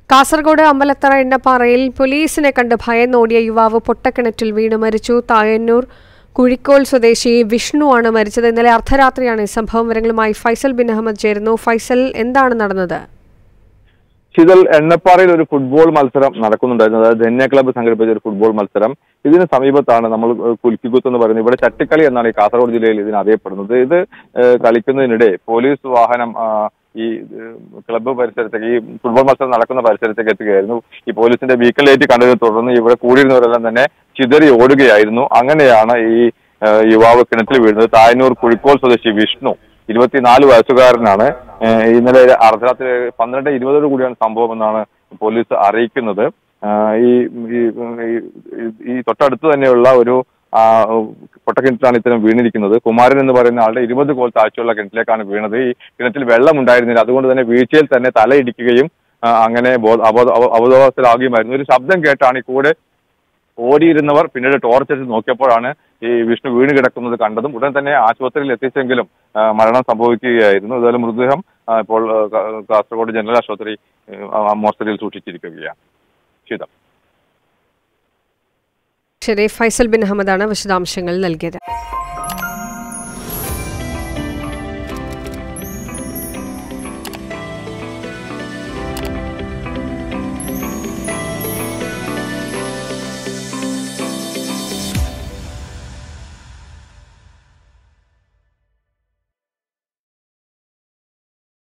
കാസർഗോഡ് അമ്പലത്തറ എണ്ണപ്പാറയിൽ പോലീസിനെ കണ്ട് ഭയന്നോടിയ യുവാവ് പൊട്ടക്കിണറ്റിൽ വീണ് മരിച്ചു തായന്നൂർ കുഴിക്കോൽ സ്വദേശി വിഷ്ണു ആണ് മരിച്ചത് ഇന്നലെ അർദ്ധരാത്രിയാണ് ഈ സംഭവം വിവരങ്ങളുമായി ഫൈസൽ ബിൻ അഹമ്മദ് ചേരുന്നു ഫൈസൽ എന്താണ് നടന്നത് ശീതൽ എണ്ണപ്പാറയിൽ ഒരു ഫുട്ബോൾ മത്സരം നടക്കുന്നുണ്ടായിരുന്നു അതായത് ധന്യ ക്ലബ്ബ് സംഘടിപ്പിച്ച ഒരു ഫുട്ബോൾ മത്സരം ഇതിന് സമീപത്താണ് നമ്മൾ ഏഹ്, കുൽക്കിക്കുത്ത് എന്ന് പറയുന്നത് ഇവിടെ ചട്ടിക്കളി എന്നാണ് ഈ കാസർഗോഡ് ജില്ലയിൽ ഇതിന് അറിയപ്പെടുന്നത് ഇത് ഏഹ്, കളിക്കുന്നതിനിടെ പോലീസ് വാഹനം ആ, ഈ ഏഹ്, ക്ലബ്ബ് പരിസരത്തേക്ക് ഈ ഫുട്ബോൾ മത്സരം നടക്കുന്ന പരിസരത്തേക്ക് എത്തുകയായിരുന്നു ഈ പോലീസിന്റെ വീക്കൽ ലൈറ്റ് കണ്ടതിനെ തുടർന്ന് ഇവിടെ കൂടിയിരുന്നവരെല്ലാം തന്നെ ചിതറി ഓടുകയായിരുന്നു അങ്ങനെയാണ് ഈ ഏഹ്, യുവാവ് കിണറ്റിൽ വീഴുന്നത് തായന്നൂർ കുഴിക്കോൽ സ്വദേശി വിഷ്ണു ഇരുപത്തിനാല് വയസ്സുകാരനാണ് ഏഹ് ഇന്നലെ അർദ്ധരാത്രി പന്ത്രണ്ട് ഇരുപതോടു കൂടിയാണ് സംഭവം എന്നാണ് പോലീസ് അറിയിക്കുന്നത് ആഹ് ഈ ഈ- ഈ- ഈ തൊട്ടടുത്ത് തന്നെയുള്ള ഒരു ആ, പൊട്ടക്കിണറ്റിലാണ് ഇത്തരം വീണിരിക്കുന്നത് കുമാരൻ എന്ന് പറയുന്ന ആളുടെ ഇരുപത് കോൽ താഴ്ചയുള്ള കിണറ്റിലേക്കാണ് വീണത് ഈ കിണറ്റിൽ വെള്ളം ഉണ്ടായിരുന്നില്ല അതുകൊണ്ട് തന്നെ വീഴ്ചയിൽ തന്നെ തലയിടിക്കുകയും ആ, അങ്ങനെ ബോധ അബോധ അവ- അവബോധത്തിലാകുകയുമായിരുന്നു ഒരു ശബ്ദം കേട്ടാണ് ഈ കൂടെ ഓടിയിരുന്നവർ പിന്നീട് ടോർച്ച് അടിച്ച് നോക്കിയപ്പോഴാണ് ഈ വിഷ്ണു വീണ് കിടക്കുന്നത് കണ്ടതും ഉടൻ തന്നെ ആശുപത്രിയിൽ എത്തിച്ചെങ്കിലും ആ, മരണം സംഭവിക്കുകയായിരുന്നു അതുപോലെ മൃതദേഹം ആ, ഇപ്പോൾ ആ, കാ- കാസർഗോഡ് ജനറൽ ആശുപത്രി ആ, മോർച്ചറിയിൽ സൂക്ഷിച്ചിരിക്കുകയാണ് ശീതം ശരി ഫൈസൽ ബിൻ അഹമ്മദാണ് വിശദാംശങ്ങൾ നൽകിയത്